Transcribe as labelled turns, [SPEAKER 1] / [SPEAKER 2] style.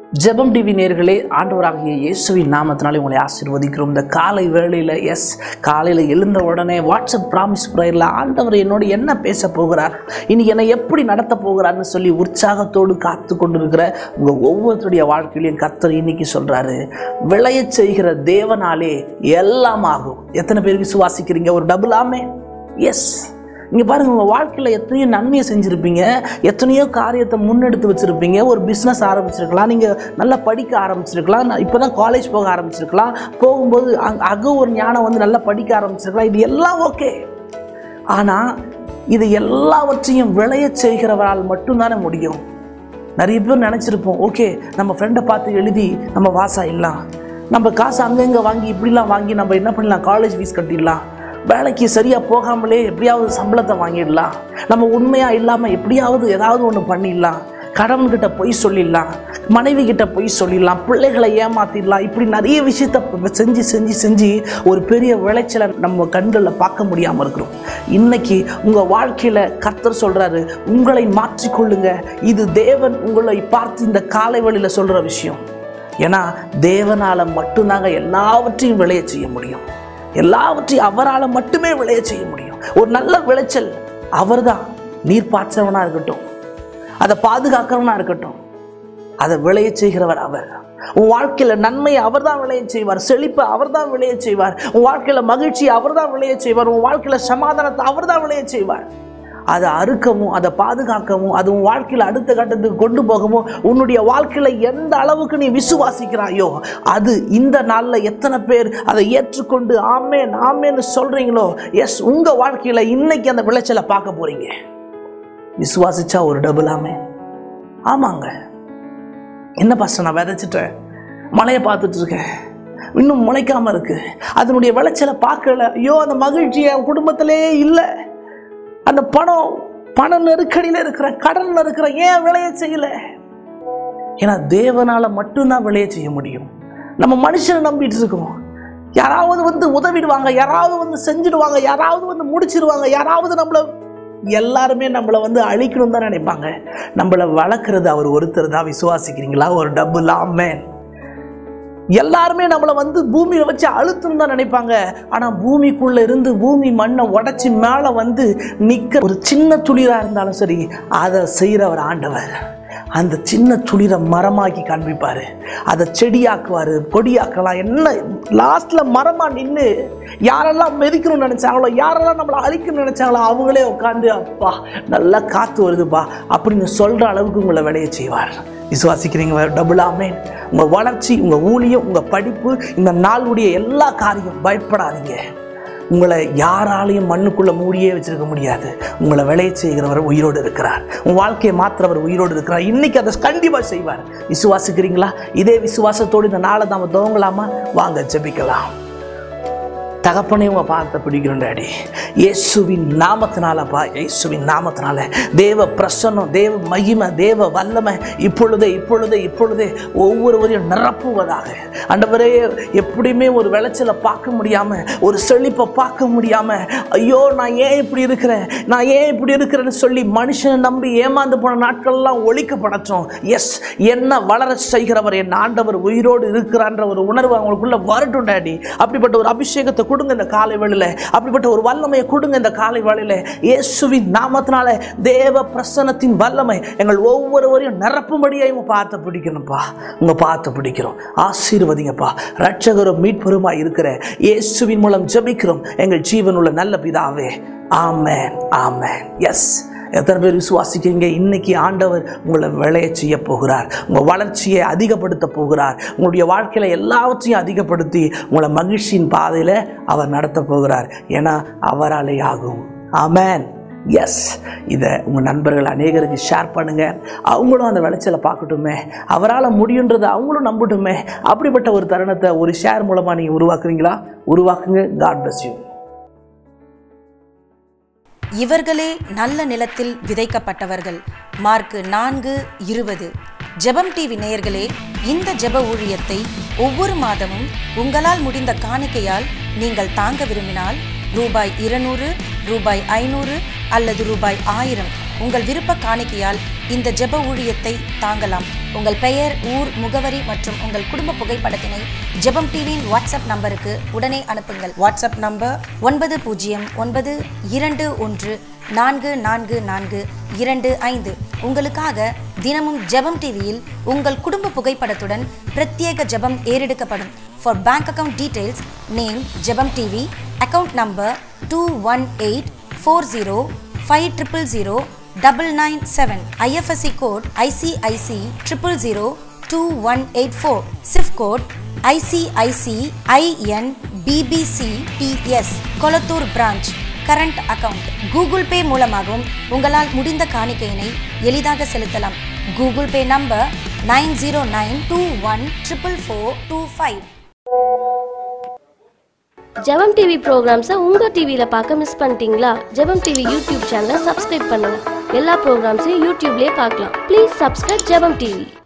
[SPEAKER 1] ஜெபம் டிவி நேர்களே ஆண்டவராகிய இயேசுவின் நாமத்தினாலே உங்களை ஆசீர்வதிக்கிறோம் இந்த காலை வேளையில் எஸ் காலையில் எழுந்த உடனே வாட்ஸ்அப் ப்ராமிஸ் ப்ரேயரில் ஆண்டவர் என்னோடு என்ன பேச போகிறார் இன்னைக்கு என்னை எப்படி நடத்த போகிறார்னு சொல்லி உற்சாகத்தோடு காத்து கொண்டிருக்கிற உங்கள் ஒவ்வொருத்தருடைய வாழ்க்கையிலையும் கர்த்தர் இன்னைக்கு சொல்கிறாரு விளையச் செய்கிற தேவனாலே எல்லாம் ஆகும் எத்தனை பேர் விசுவாசிக்கிறீங்க ஒரு டபுள் ஆமே எஸ் இங்கே பாருங்க உங்கள் வாழ்க்கையில் எத்தனையோ நன்மையை செஞ்சுருப்பீங்க எத்தனையோ காரியத்தை முன்னெடுத்து வச்சுருப்பீங்க ஒரு பிஸ்னஸ் ஆரம்பிச்சிருக்கலாம் நீங்கள் நல்லா படிக்க ஆரம்பிச்சிருக்கலாம் இப்போ தான் காலேஜ் போக ஆரம்பிச்சிருக்கலாம் போகும்போது அங் அக ஒரு ஞானம் வந்து நல்லா படிக்க ஆரம்பிச்சிருக்கலாம் இது எல்லாம் ஓகே ஆனால் இது எல்லாவற்றையும் விளையச் செய்கிறவரால் மட்டும்தானே முடியும் நிறைய பேர் நினச்சிருப்போம் ஓகே நம்ம ஃப்ரெண்டை பார்த்து எழுதி நம்ம வாசா இல்லாம் நம்ம காசு அங்கங்கே வாங்கி இப்படிலாம் வாங்கி நம்ம என்ன பண்ணலாம் காலேஜ் ஃபீஸ் கட்டிடலாம் வேலைக்கு சரியாக போகாமலே எப்படியாவது சம்பளத்தை வாங்கிடலாம் நம்ம உண்மையாக இல்லாமல் எப்படியாவது ஏதாவது ஒன்று பண்ணிடலாம் கடவுள்கிட்ட பொய் சொல்லிடலாம் மனைவி கிட்ட பொய் சொல்லிடலாம் பிள்ளைகளை ஏமாத்திடலாம் இப்படி நிறைய விஷயத்த செஞ்சு செஞ்சு செஞ்சு ஒரு பெரிய விளைச்சலை நம்ம கண்களில் பார்க்க முடியாமல் இருக்கிறோம் இன்னைக்கு உங்கள் வாழ்க்கையில் கர்த்தர் சொல்கிறாரு உங்களை மாற்றிக்கொள்ளுங்க இது தேவன் உங்களை பார்த்து இந்த காலை வழியில் சொல்கிற விஷயம் ஏன்னா தேவனால் மட்டும்தாங்க எல்லாவற்றையும் விளைய செய்ய முடியும் எல்லாவற்றையும் அவரால் மட்டுமே விளைய செய்ய முடியும் ஒரு நல்ல விளைச்சல் அவர்தான் நீர் பாய்ச்சவனா இருக்கட்டும் அதை பாதுகாக்கிறவனா இருக்கட்டும் அதை விளைய செய்கிறவர் அவர் உன் வாழ்க்கையில நன்மையை அவர் தான் விளைய செய்வார் செழிப்பை அவர் தான் விளைய செய்வார் உன் வாழ்க்கையில மகிழ்ச்சியை அவர் தான் விளைய செய்வார் உன் வாழ்க்கையில சமாதானத்தை அவர் தான் விளைய செய்வார் அதை அறுக்கவும் அதை பாதுகாக்கவும் அது உன் வாழ்க்கையில் அடுத்த கட்டத்துக்கு கொண்டு போகவும் உன்னுடைய வாழ்க்கையில் எந்த அளவுக்கு நீ விசுவாசிக்கிறாயோ அது இந்த நாளில் எத்தனை பேர் அதை ஏற்றுக்கொண்டு ஆமேன் ஆமேன்னு சொல்கிறீங்களோ எஸ் உங்கள் வாழ்க்கையில் இன்னைக்கு அந்த விளைச்சலை பார்க்க போகிறீங்க விசுவாசிச்சா ஒரு டபுள் ஆமே ஆமாங்க என்ன பாஸ்டர் நான் விதைச்சிட்டேன் மழையை பார்த்துட்டு இருக்கேன் இன்னும் முளைக்காம இருக்கு அதனுடைய விளைச்சலை பார்க்கல ஐயோ அந்த மகிழ்ச்சி என் குடும்பத்திலே இல்லை அந்த பணம் பண நெருக்கடியில் இருக்கிற கடனில் இருக்கிற ஏன் விளைய செய்யல ஏன்னா தேவனால மட்டும்தான் விளைய செய்ய முடியும் நம்ம மனுஷனை நம்பிட்டு இருக்கோம் யாராவது வந்து உதவிடுவாங்க யாராவது வந்து செஞ்சிடுவாங்க யாராவது வந்து முடிச்சிடுவாங்க யாராவது நம்மளை எல்லாருமே நம்மளை வந்து அழிக்கணும் தான் நினைப்பாங்க நம்மளை வளர்க்குறது அவர் ஒருத்தர் தான் விசுவாசிக்கிறீங்களா ஒரு டபுள் ஆமேன் எல்லாருமே நம்மளை வந்து பூமியை வச்சு அழுத்தணும் தான் நினைப்பாங்க ஆனால் பூமிக்குள்ளே இருந்து பூமி மண்ணை உடச்சி மேலே வந்து நிற்க ஒரு சின்ன துளிராக இருந்தாலும் சரி அதை செய்கிறவர் ஆண்டவர் அந்த சின்ன துளிரை மரமாக்கி காண்பிப்பார் அதை செடியாக்குவார் கொடியாக்கலாம் என்ன லாஸ்ட்டில் மரமாக நின்று யாரெல்லாம் மெதிக்கணும்னு நினச்சாங்களோ யாரெல்லாம் நம்மளை அழிக்கணும்னு நினச்சாங்களோ அவங்களே உட்காந்து அப்பா நல்லா காற்று வருதுப்பா அப்படின்னு சொல்கிற அளவுக்கு உங்களை விளைய செய்வார் விசுவாசிக்கிறீங்க டபுள் ஆமேன் உங்கள் வளர்ச்சி உங்கள் ஊழியம் உங்கள் படிப்பு இந்த நாளுடைய எல்லா காரியம் பயப்படாதீங்க உங்களை யாராலையும் மண்ணுக்குள்ள மூடியே வச்சிருக்க முடியாது உங்களை விளைய செய்கிறவர் உயிரோடு இருக்கிறார் உன் வாழ்க்கையை மாத்திரவர் உயிரோடு இருக்கிறார் இன்னைக்கு அதை கண்டிப்பாக செய்வார் விசுவாசிக்கிறீங்களா இதே விசுவாசத்தோடு இந்த நாளை நாம துவங்கலாமா வாங்க ஜெபிக்கலாம் தகப்பனே உங்க பார்த்த பிடிக்கிறோம் டாடி இயேசுவின் நாமத்தினாலப்பா இயேசுவின் நாமத்தினால தேவ பிரசன்னம் தேவ மகிமை தேவ வல்லமை இப்பொழுதே இப்பொழுதே இப்பொழுதே ஒவ்வொருவரையும் நிரப்புவதாக ஆண்டவரே எப்படியுமே ஒரு விளைச்சலை பார்க்க முடியாம ஒரு செழிப்பை பார்க்க முடியாம ஐயோ நான் ஏன் இப்படி இருக்கிறேன் நான் ஏன் இப்படி இருக்கிறேன்னு சொல்லி மனுஷனை நம்பி ஏமாந்து போன நாட்கள்லாம் ஒழிக்கப்படட்டும் எஸ் என்ன வளர செய்கிறவர் என் ஆண்டவர் உயிரோடு இருக்கிறான்ற ஒரு உணர்வு அவங்களுக்குள்ள வரட்டும் டாடி அப்படிப்பட்ட ஒரு அபிஷேகத்தை கொடுங்க இந்த காலை வேளையில் அப்படிப்பட்ட ஒரு வல்லமையை கொடுங்க இந்த காலை வேளையில் இயேசுவின் நாமத்தினால தேவ பிரசன்னத்தின் வல்லமை எங்கள் ஒவ்வொருவரையும் நிரப்பும்படியாக இவங்க பார்த்து பிடிக்கணும்ப்பா உங்க பார்த்து பிடிக்கிறோம் ஆசீர்வதிங்கப்பா ரட்சகரும் மீட்பெருமா இருக்கிற இயேசுவின் மூலம் ஜெபிக்கிறோம் எங்கள் ஜீவனுள்ள நல்ல பிதாவே ஆமென் ஆமென் எஸ் எத்தனை பேர் விசுவாசிக்கிறீங்க இன்னைக்கு ஆண்டவர் உங்களை விளைய செய்ய போகிறார் உங்கள் வளர்ச்சியை அதிகப்படுத்த போகிறார் உங்களுடைய வாழ்க்கையில் எல்லாவற்றையும் அதிகப்படுத்தி உங்களை மகிழ்ச்சியின் பாதையில் அவர் நடத்த போகிறார் ஏன்னா அவராலே ஆகும் ஆமென் எஸ் இதை உங்கள் நண்பர்கள் அநேகருக்கு ஷேர் பண்ணுங்கள் அவங்களும் அந்த விளைச்சலை பார்க்கட்டுமே அவரால் முடியுன்றதை அவங்களும் நம்பட்டுமே அப்படிப்பட்ட ஒரு தருணத்தை ஒரு ஷேர் மூலமாக நீங்கள் உருவாக்குறீங்களா உருவாக்குங்க காட் bless you
[SPEAKER 2] இவர்களே நல்ல நிலத்தில் விதைக்கப்பட்டவர்கள் மார்க்கு நான்கு இருபது ஜெபம் டிவி நேயர்களே இந்த ஜெப ஊழியத்தை ஒவ்வொரு மாதமும் உங்களால் முடிந்த காணிக்கையால் நீங்கள் தாங்க விரும்பினால் ரூபாய் இருநூறு ரூபாய் ஐநூறு அல்லது ரூபாய் ஆயிரம் உங்கள் விருப்ப காணிக்கையால் இந்த ஜெப ஊழியத்தை தாங்கலாம் உங்கள் பெயர் ஊர் முகவரி மற்றும் உங்கள் குடும்ப புகைப்படத்தினை ஜெபம் டிவியின் வாட்ஸ்அப் நம்பருக்கு உடனே அனுப்புங்கள் வாட்ஸ்அப் நம்பர் ஒன்பது பூஜ்ஜியம் ஒன்பது இரண்டு ஒன்று நான்கு நான்கு நான்கு இரண்டு ஐந்து உங்களுக்காக தினமும் ஜெபம் டிவியில் உங்கள் குடும்ப புகைப்படத்துடன் பிரத்யேக ஜெபம் ஏறெடுக்கப்படும் for bank account details name Jebam TV account number two one eight four zero five triple zero double nine seven IFSC code ICIC triple zero two one eight four swift code ICIC IN BBC TS Kolathur branch current account Google Pay மூலமாகவும் உங்களால் முடிந்த காணிக்கையினை எளிதாக செலுத்தலாம் Google Pay number nine zero nine two one triple four two five
[SPEAKER 3] Jebam TV ப்ரோக்ராம்ஸை உங்கள் டிவியில் பார்க்க மிஸ் பண்ணிட்டீங்களா ஜெபம் டிவி யூடியூப் சேனலை சப்ஸ்கிரைப் பண்ணுங்க எல்லா ப்ரோக்ராம்ஸையும் யூடியூப்லேயே பார்க்கலாம் ப்ளீஸ் சப்ஸ்கிரைப் ஜெபம் டிவி